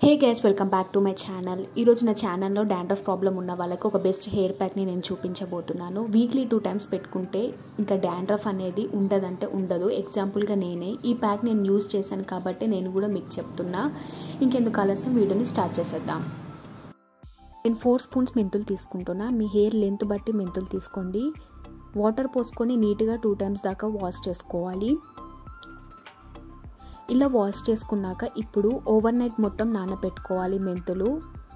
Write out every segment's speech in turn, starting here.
hey guys welcome back to my channel ఈరోజు నా ఛానల్లో డాండ్రఫ్ ప్రాబ్లం ఉన్న వాళ్ళకి ఒక బెస్ట్ హెయిర్ ప్యాక్ని నేను చూపించబోతున్నాను వీక్లీ టూ టైమ్స్ పెట్టుకుంటే ఇంకా డాండ్రఫ్ అనేది ఉండదంటే ఉండదు ఎగ్జాంపుల్గా నేనే ఈ ప్యాక్ నేను యూజ్ చేశాను కాబట్టి నేను కూడా మీకు చెప్తున్నా ఇంకెందుకు ఆలస్యం వీడియోని స్టార్ట్ చేసేద్దాం నేను ఫోర్ స్పూన్స్ మెంతులు తీసుకుంటున్నా మీ హెయిర్ లెంత్ బట్టి మెంతులు తీసుకోండి వాటర్ పోసుకొని నీట్గా టూ టైమ్స్ దాకా వాష్ చేసుకోవాలి ఇలా వాష్ చేసుకున్నాక ఇప్పుడు ఓవర్ నైట్ మొత్తం నానబెట్టుకోవాలి మెంతులు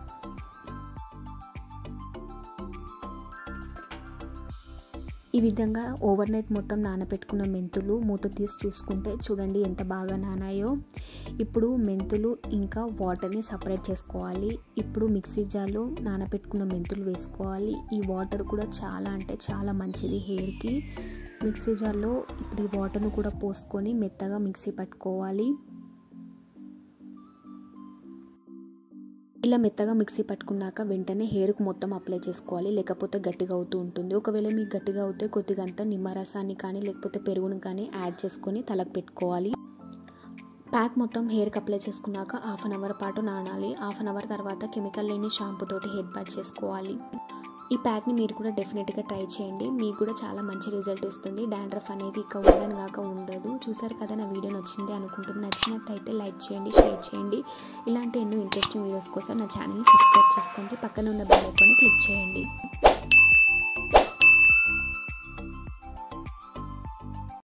ఈ విధంగా ఓవర్ నైట్ మొత్తం నానబెట్టుకున్న మెంతులు మూత తీసి చూసుకుంటే చూడండి ఎంత బాగా నానాయో ఇప్పుడు మెంతులు ఇంకా వాటర్ని సపరేట్ చేసుకోవాలి ఇప్పుడు మిక్సీ జార్లో నానబెట్టుకున్న మెంతులు వేసుకోవాలి ఈ వాటర్ కూడా చాలా అంటే చాలా మంచిది హెయిర్కి మిక్సీ జార్లో ఇప్పుడు ఈ వాటర్ను కూడా పోసుకొని మెత్తగా మిక్సీ పట్టుకోవాలి ఇలా మెత్తగా మిక్సీ పట్టుకున్నాక వెంటనే హెయిర్కి మొత్తం అప్లై చేసుకోవాలి లేకపోతే గట్టిగా అవుతూ ఉంటుంది ఒకవేళ మీకు గట్టిగా అవుతే కొద్దిగా అంతా నిమ్మరసాన్ని కానీ లేకపోతే పెరుగును కానీ యాడ్ చేసుకొని తలకు పెట్టుకోవాలి ప్యాక్ మొత్తం హెయిర్కి అప్లై చేసుకున్నాక హాఫ్ అన్ అవర్ పాటు నానాలి హాఫ్ అన్ అవర్ తర్వాత కెమికల్ లేని షాంపూ తోటి హెయిర్ బాత్ చేసుకోవాలి ఈ ప్యాక్ని మీరు కూడా డెఫినెట్గా ట్రై చేయండి మీకు కూడా చాలా మంచి రిజల్ట్ ఇస్తుంది డాండ్రఫ్ అనేది ఇక ఉండని కాక ఉండదు చూసారు కదా నా వీడియో నచ్చింది అనుకుంటున్నాను నచ్చినట్టయితే లైక్ చేయండి షేర్ చేయండి ఇలాంటి ఎన్నో ఇంట్రెస్టింగ్ వీడియోస్ కోసం నా ఛానల్ని సబ్స్క్రైబ్ చేసుకోండి పక్కన ఉన్న బెల్ ఐకాన్ని క్లిక్ చేయండి